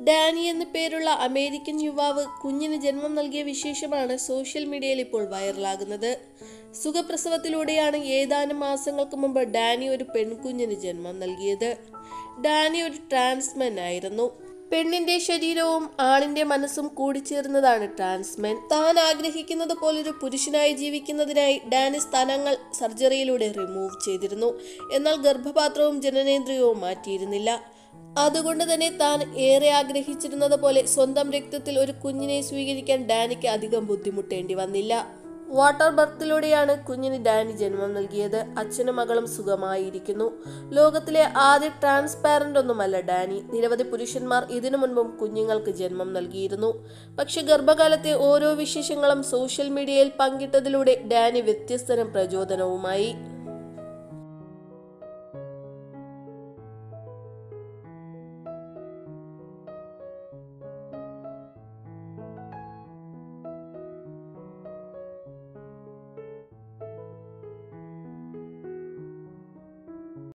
Dani എന്ന പേരുള്ള American യുവാവ് കുഞ്ഞിന് ജന്മം നൽകിയ വിശേഷമാണ് സോഷ്യൽ മീഡിയയിൽ ഇപ്പോൾ വൈറലാകുന്നത് സുഖപ്രസവത്തിലൂടെയാണ് ഏതാനും മാസങ്ങൾക്ക് മുമ്പ് ഡാനി ഒരു പെൺകുഞ്ഞിന് ജന്മം നൽകിയത് ഡാനി ഒരു ട്രാൻസ്മെൻ ആയിരുന്നു പെണ്ണിന്റെ ശരീരവും ആണിന്റെ മനസ്സും കൂടിച്ചേർന്നതാണ് ട്രാൻസ്മെൻ താൻ ആഗ്രഹിക്കുന്നത് പോലൊരു പുരുഷനായി ജീവിക്കുന്നതിനായി ഡാനി സ്ഥലങ്ങൾ സർജറിയിലൂടെ റിമൂവ് ചെയ്തിരുന്നു എന്നാൽ ഗർഭപാത്രവും ജനനേന്ദ്രിയവും മാറ്റിയിരുന്നില്ല അതുകൊണ്ട് തന്നെ താൻ ഏറെ ആഗ്രഹിച്ചിരുന്നത് പോലെ സ്വന്തം രക്തത്തിൽ ഒരു കുഞ്ഞിനെ സ്വീകരിക്കാൻ ഡാനിക്ക് അധികം ബുദ്ധിമുട്ടേണ്ടി വന്നില്ല വാട്ടർ ബർത്തിലൂടെയാണ് കുഞ്ഞിന് ഡാനി ജന്മം നൽകിയത് അച്ഛനും മകളും സുഖമായിരിക്കുന്നു ലോകത്തിലെ ആദ്യ ട്രാൻസ്പാരന്റ് ഒന്നുമല്ല ഡാനി നിരവധി പുരുഷന്മാർ ഇതിനു മുൻപും കുഞ്ഞുങ്ങൾക്ക് ജന്മം നൽകിയിരുന്നു പക്ഷെ ഗർഭകാലത്തെ ഓരോ വിശേഷങ്ങളും സോഷ്യൽ മീഡിയയിൽ പങ്കിട്ടതിലൂടെ ഡാനി വ്യത്യസ്തനും പ്രചോദനവുമായി